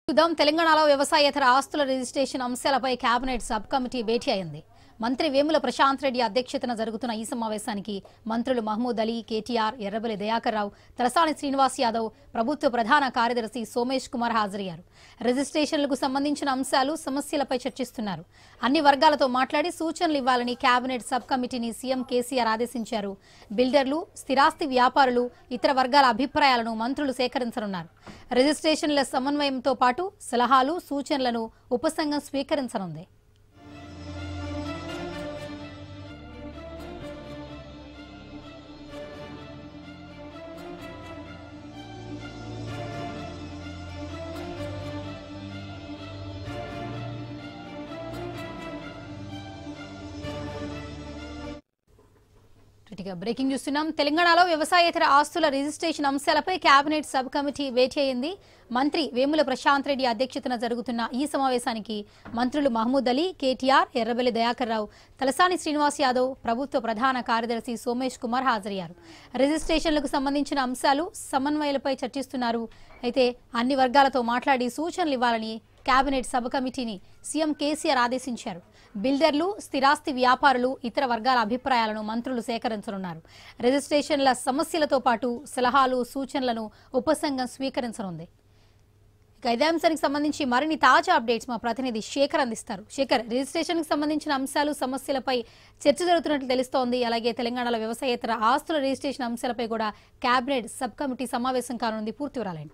చూద్దాం తెలంగాణలో వ్యవసాయేతర ఆస్తుల రిజిస్ట్రేషన్ అంశాలపై కేబినెట్ సబ్ కమిటీ భేటీ అయింది మంత్రి వేముల ప్రశాంత్ రెడ్డి అధ్యక్షతన జరుగుతున్న ఈ సమావేశానికి మంత్రులు మహమూద్ అలీ కేటీఆర్ ఎర్రబెల్లి దయాకర్ రావు తలసాని శ్రీనివాస్ యాదవ్ ప్రభుత్వ ప్రధాన కార్యదర్శి సోమేష్ కుమార్ హాజరయ్యారు రిజిస్ట్రేషన్లకు సంబంధించిన అంశాలు సమస్యలపై చర్చిస్తున్నారు అన్ని వర్గాలతో మాట్లాడి సూచనలు ఇవ్వాలని కేబినెట్ సబ్ కమిటీని సీఎం కేసీఆర్ ఆదేశించారు బిల్డర్లు స్థిరాస్తి వ్యాపారులు ఇతర వర్గాల అభిప్రాయాలను మంత్రులు సేకరించనున్నారు రిజిస్ట్రేషన్ల సమన్వయంతో పాటు సలహాలు సూచనలను ఉపసంఘం స్వీకరించనుంది ఇక బ్రేకింగ్ చూస్తున్నాం తెలంగాణలో వ్యవసాయేతర ఆస్తుల రిజిస్ట్రేషన్ అంశాలపై కేబినెట్ సబ్ కమిటీ భేటీ అయింది మంత్రి వేముల ప్రశాంత్ రెడ్డి అధ్యక్షతన జరుగుతున్న ఈ సమావేశానికి మంత్రులు మహమూద్ అలీ కేటీఆర్ ఎర్రబెల్లి దయాకర్ రావు తలసాని శ్రీనివాస్ యాదవ్ ప్రభుత్వ ప్రధాన కార్యదర్శి సోమేష్ కుమార్ హాజరయ్యారు రిజిస్ట్రేషన్లకు సంబంధించిన అంశాలు సమన్వయాలపై చర్చిస్తున్నారు అయితే అన్ని వర్గాలతో మాట్లాడి సూచనలు ఇవ్వాలని కేబినెట్ సబ్ కమిటీని సీఎం కేసీఆర్ ఆదేశించారు బిల్డర్లు స్థిరాస్తి వ్యాపారులు ఇతర వర్గాల అభిప్రాయాలను మంత్రులు సేకరించనున్నారు రిజిస్ట్రేషన్ల సమస్యలతో పాటు సలహాలు సూచనలను ఉపసంఘం స్వీకరించనుంది ఇక ఇదే అంశానికి సంబంధించి మరిన్ని తాజా అప్డేట్స్ మా ప్రతినిధి శేఖర్ అందిస్తారు శేఖర్ రిజిస్ట్రేషన్కి సంబంధించిన అంశాలు సమస్యలపై చర్చ జరుగుతున్నట్లు తెలుస్తోంది అలాగే తెలంగాణలో వ్యవసాయేతర ఆస్తుల రిజిస్ట్రేషన్ అంశాలపై కూడా కేబినెట్ సబ్ కమిటీ సమావేశం కానుంది పూర్తి వివరాలేంటి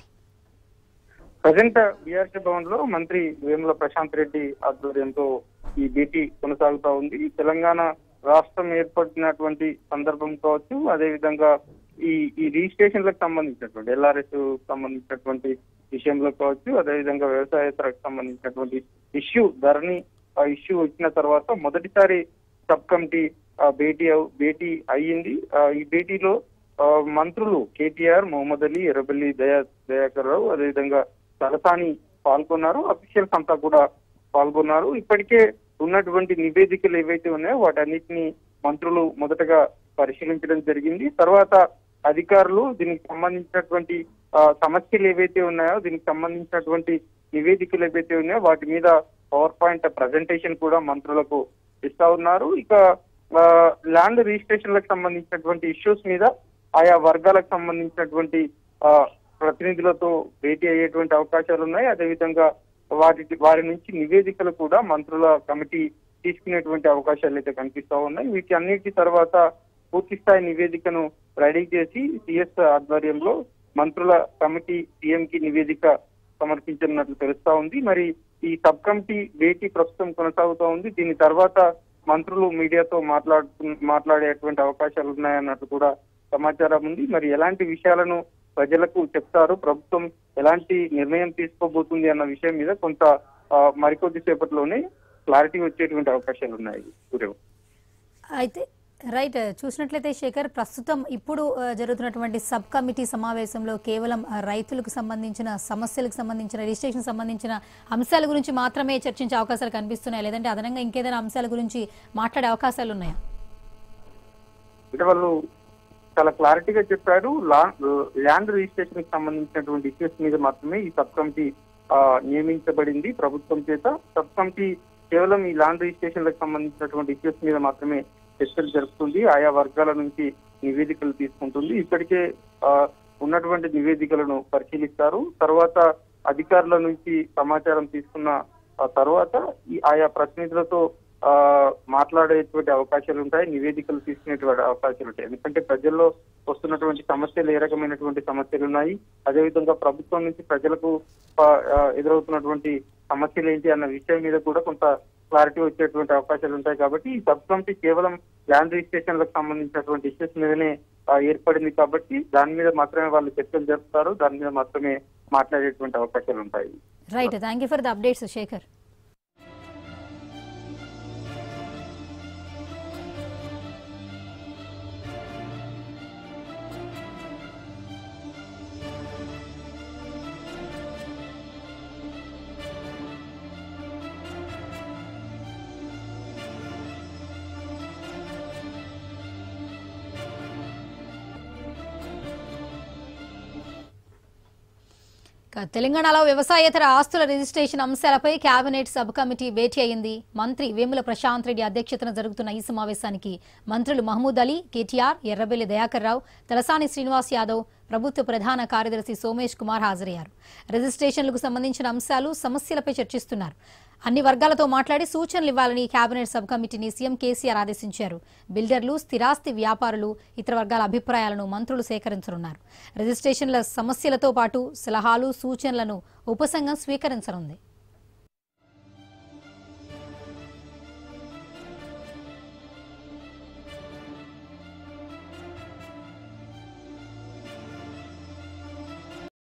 ప్రజెంట్ బీఆర్సీ భవన్ లో మంత్రి వేముల ప్రశాంత్ రెడ్డి ఆధ్వర్యంతో ఈ భేటీ కొనసాగుతా ఉంది తెలంగాణ రాష్ట్రం ఏర్పడినటువంటి సందర్భం కావచ్చు అదే విధంగా ఈ ఈ రిజిస్ట్రేషన్లకు సంబంధించినటువంటి ఎల్ఆర్ఎస్ సంబంధించినటువంటి విషయంలో కావచ్చు అదే విధంగా వ్యవసాయేతరకు సంబంధించినటువంటి ఇష్యూ ధరని ఆ ఇష్యూ వచ్చిన తర్వాత మొదటిసారి సబ్ కమిటీ ఆ, భేటీ అవ్- భేటీ అయ్యింది ఆ, ఈ భేటీలో ఆ, మంత్రులు కేటీఆర్ మొహమ్మద్ అలీ ఎర్రబెల్లి దయా దయాకర్ రావు అదేవిధంగా తలసాని పాల్గొన్నారు అఫీషియల్స్ అంతా కూడా పాల్గొన్నారు ఇప్పటికే ఉన్నటువంటి నివేదికలు ఏవైతే ఉన్నాయో వాటన్నిటిని మంత్రులు మొదటగా పరిశీలించడం జరిగింది తర్వాత అధికారులు దీనికి సంబంధించినటువంటి ఆ, సమస్యలు ఏవైతే ఉన్నాయో దీనికి సంబంధించినటువంటి నివేదికలు ఏవైతే ఉన్నాయో వాటి మీద పవర్ పాయింట్ ప్రజెంటేషన్ కూడా మంత్రులకు ఇస్తా ఉన్నారు ఇక ఆ, ల్యాండ్ రిజిస్ట్రేషన్లకు సంబంధించినటువంటి ఇష్యూస్ మీద ఆయా వర్గాలకు సంబంధించినటువంటి ఆ, ప్రతినిధులతో భేటీ అయ్యేటువంటి అవకాశాలు ఉన్నాయి అదేవిధంగా వాటి వారి నుంచి నివేదికలు కూడా మంత్రుల కమిటీ తీసుకునేటువంటి అవకాశాలు అయితే కనిపిస్తా ఉన్నాయి వీటి అన్నిటి తర్వాత పూర్తి స్థాయి నివేదికను రెడీ చేసి సిఎస్ ఆధ్వర్యంలో మంత్రుల కమిటీ సీఎం కి నివేదిక సమర్పించనున్నట్లు తెలుస్తా ఉంది మరి ఈ సబ్ కమిటీ భేటీ ప్రస్తుతం కొనసాగుతూ ఉంది దీని తర్వాత మంత్రులు మీడియాతో మాట్లాడు మాట్లాడేటువంటి అవకాశాలు ఉన్నాయన్నట్టు కూడా సమాచారం ఉంది మరి ఎలాంటి విషయాలను ప్రజలకు చెప్తారు ప్రభుత్వం ఎలాంటి నిర్ణయం తీసుకోబోతుంది అన్న విషయం మీద కొంత ఆ, మరికొద్ది సేపట్లోనే క్లారిటీ వచ్చేటువంటి అవకాశాలు ఉన్నాయి సూర్యం అయితే రైట్ చూసినట్లయితే శేఖర్ ప్రస్తుతం ఇప్పుడు ఆ, జరుగుతున్నటువంటి సబ్ కమిటీ సమావేశంలో కేవలం ఆ, రైతులకు సంబంధించిన సమస్యలకు సంబంధించిన రిజిస్ట్రేషన్ సంబంధించిన అంశాల గురించి మాత్రమే చర్చించే అవకాశాలు కనిపిస్తున్నాయి లేదంటే అదనంగా ఇంకేదైనా అంశాల గురించి మాట్లాడే అవకాశాలు ఉన్నాయా అంటే వాళ్ళు చాలా క్లారిటీగా చెప్పారు లా- ల్యాండ్ రిజిస్ట్రేషన్ కి సంబంధించినటువంటి ఇష్యూస్ మీద మాత్రమే ఈ సబ్ కమిటీ ఆ, నియమించబడింది ప్రభుత్వం చేత సబ్ కమిటీ కేవలం ఈ ల్యాండ్ రిజిస్ట్రేషన్లకు సంబంధించినటువంటి ఇష్యూస్ మీద మాత్రమే చర్చలు జరుపుతుంది ఆయా వర్గాల నుంచి నివేదికలు తీసుకుంటుంది ఇప్పటికే ఆ, ఉన్నటువంటి నివేదికలను పరిశీలిస్తారు తర్వాత అధికారుల నుంచి సమాచారం తీసుకున్న ఆ తర్వాత ఈ ఆయా ప్రతినిధులతో ఆ మాట్లాడేటువంటి అవకాశాలు ఉంటాయి నివేదికలు తీసుకునేటువంటి అవకాశాలు ఉంటాయి ఎందుకంటే ప్రజల్లో వస్తున్నటువంటి సమస్యలు ఏ రకమైనటువంటి సమస్యలు ఉన్నాయి అదేవిధంగా ప్రభుత్వం నుంచి ప్రజలకు ఆ, ఆ, ఎదురవుతున్నటువంటి సమస్యలు ఏంటి అన్న విషయం మీద కూడా కొంత క్లారిటీ వచ్చేటువంటి అవకాశాలు ఉంటాయి కాబట్టి ఈ సబ్ కమిటీ కేవలం ల్యాండ్ రిజిస్ట్రేషన్లకు సంబంధించినటువంటి ఇష్యూస్ మీదనే ఆ, ఏర్పడింది కాబట్టి దాని మీద మాత్రమే వాళ్ళు చర్చలు జరుపుతారు దాని మీద మాత్రమే మాట్లాడేటువంటి అవకాశాలు ఉంటాయి right thank you for the updates Shekhar ఇక తెలంగాణలో వ్యవసాయేతర ఆస్తుల రిజిస్ట్రేషన్ అంశాలపై కేబినెట్ సబ్ కమిటీ భేటీ అయింది మంత్రి వేముల ప్రశాంత్ రెడ్డి అధ్యక్షతన జరుగుతున్న ఈ సమావేశానికి మంత్రులు మహమూద్ అలీ కేటీఆర్ ఎర్రబెల్లి దయాకర్ రావు తలసాని శ్రీనివాస్ యాదవ్ ప్రభుత్వ ప్రధాన కార్యదర్శి సోమేష్ కుమార్ హాజరయ్యారు రిజిస్ట్రేషన్లకు సంబంధించిన అంశాలు సమస్యలపై చర్చిస్తున్నారు అన్ని వర్గాలతో మాట్లాడి సూచనలు ఇవ్వాలని కేబినెట్ సబ్ కమిటీని సీఎం కేసీఆర్ ఆదేశించారు బిల్డర్లు స్థిరాస్తి వ్యాపారులు ఇతర వర్గాల అభిప్రాయాలను మంత్రులు సేకరించనున్నారు రిజిస్ట్రేషన్ల సమస్యలతో పాటు సలహాలు సూచనలను ఉపసంఘం స్వీకరించనుంది